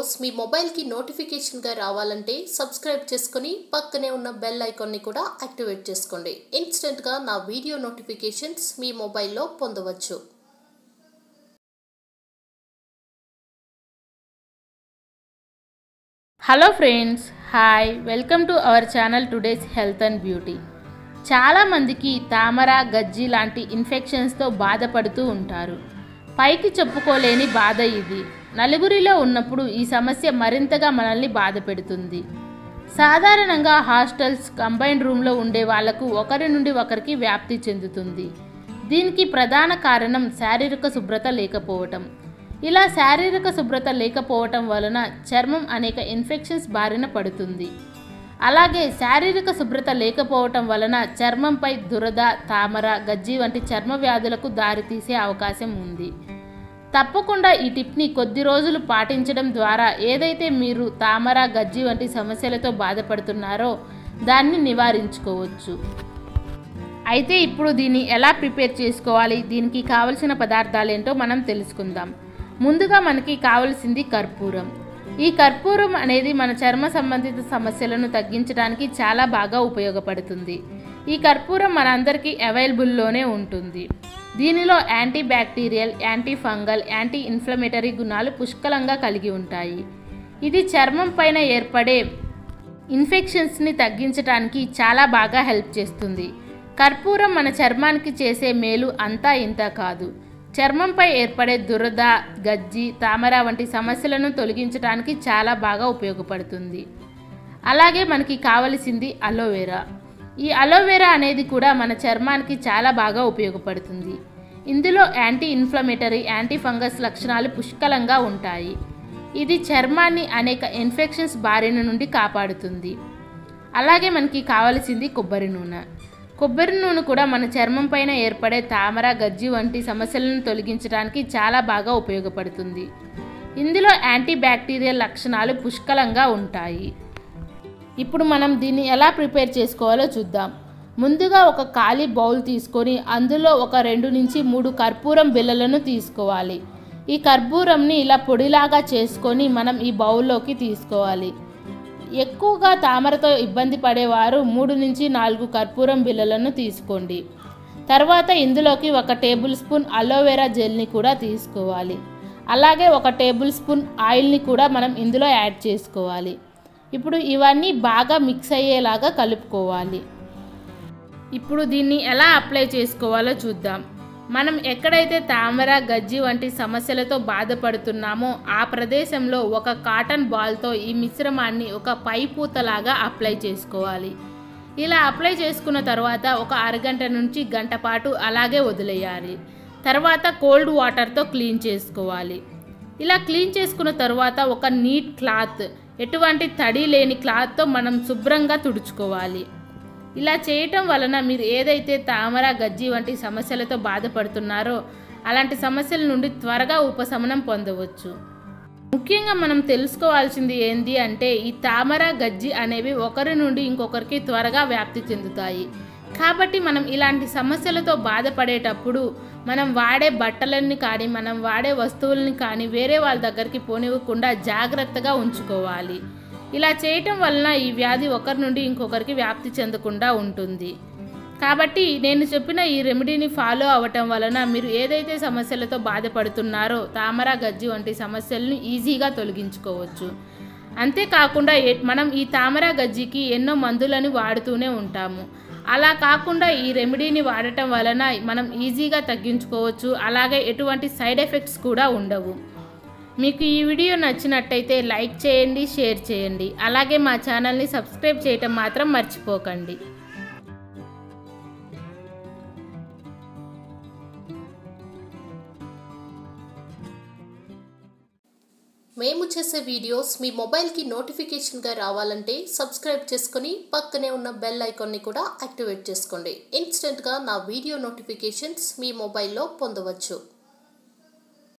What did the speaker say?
videos మీ మొబైల్కి నోటిఫికేషన్గా రావాలంటే సబ్స్క్రైబ్ చేసుకొని పక్కనే ఉన్న బెల్ ఐకాన్ని కూడా యాక్టివేట్ చేసుకోండి ఇన్స్టెంట్గా నా వీడియో నోటిఫికేషన్స్ మీ మొబైల్లో పొందవచ్చు hello friends hi welcome to our channel today's health and beauty చాలామందికి తామర గజ్జి లాంటి ఇన్ఫెక్షన్స్తో బాధపడుతూ ఉంటారు పైకి చెప్పుకోలేని బాధ ఇది నలుగురిలో ఉన్నప్పుడు ఈ సమస్య మరింతగా మనల్ని బాధ పెడుతుంది సాధారణంగా హాస్టల్స్ కంబైన్డ్ రూమ్లో ఉండే వాళ్లకు ఒకరి నుండి ఒకరికి వ్యాప్తి చెందుతుంది దీనికి ప్రధాన కారణం శారీరక శుభ్రత లేకపోవటం ఇలా శారీరక శుభ్రత లేకపోవటం వలన చర్మం అనేక ఇన్ఫెక్షన్స్ బారిన పడుతుంది అలాగే శారీరక శుభ్రత లేకపోవటం వలన చర్మంపై దురద తామర గజ్జి వంటి చర్మ వ్యాధులకు దారితీసే అవకాశం ఉంది తప్పకుండా ఈ టిప్ని కొద్ది రోజులు పాటించడం ద్వారా ఏదైతే మీరు తామర గజ్జి వంటి సమస్యలతో బాధపడుతున్నారో దాన్ని నివారించుకోవచ్చు అయితే ఇప్పుడు దీన్ని ఎలా ప్రిపేర్ చేసుకోవాలి దీనికి కావలసిన పదార్థాలు ఏంటో మనం తెలుసుకుందాం ముందుగా మనకి కావలసింది కర్పూరం ఈ కర్పూరం అనేది మన చర్మ సంబంధిత సమస్యలను తగ్గించడానికి చాలా బాగా ఉపయోగపడుతుంది ఈ కర్పూరం మనందరికీ అవైలబుల్లోనే ఉంటుంది దీనిలో anti bacterial anti fungal anti inflammatory గుణాలు పుష్కలంగా కలిగి ఉంటాయి ఇది చర్మం పైన ఏర్పడే ఇన్ఫెక్షన్స్ని తగ్గించడానికి చాలా బాగా హెల్ప్ చేస్తుంది కర్పూరం మన చర్మానికి చేసే మేలు అంతా ఇంత కాదు చర్మంపై ఏర్పడే దురద గజ్జి తామర వంటి సమస్యలను తొలగించడానికి చాలా బాగా ఉపయోగపడుతుంది అలాగే మనకి కావలసింది అలోవెరా ఈ అలోవెరా అనేది కూడా మన చర్మానికి చాలా బాగా ఉపయోగపడుతుంది ఇందులో యాంటీ ఇన్ఫ్లమేటరీ యాంటీ ఫంగస్ లక్షణాలు పుష్కలంగా ఉంటాయి ఇది చర్మాన్ని అనేక ఇన్ఫెక్షన్స్ బారిన నుండి కాపాడుతుంది అలాగే మనకి కావలసింది కొబ్బరి నూనె కొబ్బరి నూనె కూడా మన చర్మం పైన ఏర్పడే తామర గజ్జి వంటి సమస్యలను తొలగించడానికి చాలా బాగా ఉపయోగపడుతుంది ఇందులో యాంటీ బ్యాక్టీరియల్ లక్షణాలు పుష్కలంగా ఉంటాయి ఇప్పుడు మనం దీన్ని ఎలా ప్రిపేర్ చేసుకోవాలో చూద్దాం ముందుగా ఒక ఖాళీ బౌల్ తీసుకొని అందులో ఒక రెండు నుంచి మూడు కర్పూరం బిళ్ళలను తీసుకోవాలి ఈ కర్పూరంని ఇలా పొడిలాగా చేసుకొని మనం ఈ బౌల్లోకి తీసుకోవాలి ఎక్కువగా తామరతో ఇబ్బంది పడేవారు మూడు నుంచి నాలుగు కర్పూరం బిళ్ళలను తీసుకోండి తర్వాత ఇందులోకి ఒక టేబుల్ స్పూన్ అలోవెరా జెల్ని కూడా తీసుకోవాలి అలాగే ఒక టేబుల్ స్పూన్ ఆయిల్ని కూడా మనం ఇందులో యాడ్ చేసుకోవాలి ఇప్పుడు ఇవన్నీ బాగా మిక్స్ అయ్యేలాగా కలుపుకోవాలి ఇప్పుడు దీన్ని ఎలా అప్లై చేసుకోవాలో చూద్దాం మనం ఎక్కడైతే తామర గజ్జి వంటి సమస్యలతో బాధపడుతున్నామో ఆ ప్రదేశంలో ఒక కాటన్ బాల్తో ఈ మిశ్రమాన్ని ఒక పైపూతలాగా అప్లై చేసుకోవాలి ఇలా అప్లై చేసుకున్న తర్వాత ఒక అరగంట నుంచి గంట పాటు అలాగే వదిలేయాలి తర్వాత కోల్డ్ వాటర్తో క్లీన్ చేసుకోవాలి ఇలా క్లీన్ చేసుకున్న తర్వాత ఒక నీట్ క్లాత్ ఎటువంటి తడి లేని క్లాత్తో మనం శుభ్రంగా తుడుచుకోవాలి ఇలా చేయటం వలన మీరు ఏదైతే తామర గజ్జి వంటి సమస్యలతో బాధపడుతున్నారో అలాంటి సమస్యల నుండి త్వరగా ఉపశమనం పొందవచ్చు ముఖ్యంగా మనం తెలుసుకోవాల్సింది ఏంటి అంటే ఈ తామర గజ్జి అనేవి ఒకరి నుండి ఇంకొకరికి త్వరగా వ్యాప్తి చెందుతాయి కాబట్టి మనం ఇలాంటి సమస్యలతో బాధపడేటప్పుడు మనం వాడే బట్టలని కానీ మనం వాడే వస్తువులని కానీ వేరే వాళ్ళ దగ్గరికి పోనివ్వకుండా జాగ్రత్తగా ఉంచుకోవాలి ఇలా చేయటం వలన ఈ వ్యాధి ఒకరి నుండి ఇంకొకరికి వ్యాప్తి చెందకుండా ఉంటుంది కాబట్టి నేను చెప్పిన ఈ రెమెడీని ఫాలో అవ్వటం వలన మీరు ఏదైతే సమస్యలతో బాధపడుతున్నారో తామర గజ్జి వంటి సమస్యలను ఈజీగా తొలగించుకోవచ్చు అంతేకాకుండా మనం ఈ తామర గజ్జికి ఎన్నో మందులను వాడుతూనే ఉంటాము అలా కాకుండా ఈ రెమెడీని వాడటం వలన మనం ఈజీగా తగ్గించుకోవచ్చు అలాగే ఎటువంటి సైడ్ ఎఫెక్ట్స్ కూడా ఉండవు మీకు ఈ వీడియో నచ్చినట్టయితే లైక్ చేయండి షేర్ చేయండి అలాగే మా ఛానల్ని సబ్స్క్రైబ్ చేయటం మాత్రం మర్చిపోకండి మేము చేసే వీడియోస్ మీ మొబైల్కి నోటిఫికేషన్గా రావాలంటే సబ్స్క్రైబ్ చేసుకొని పక్కనే ఉన్న బెల్ ఐకాన్ని కూడా యాక్టివేట్ చేసుకోండి ఇన్స్టెంట్గా నా వీడియో నోటిఫికేషన్స్ మీ మొబైల్లో పొందవచ్చు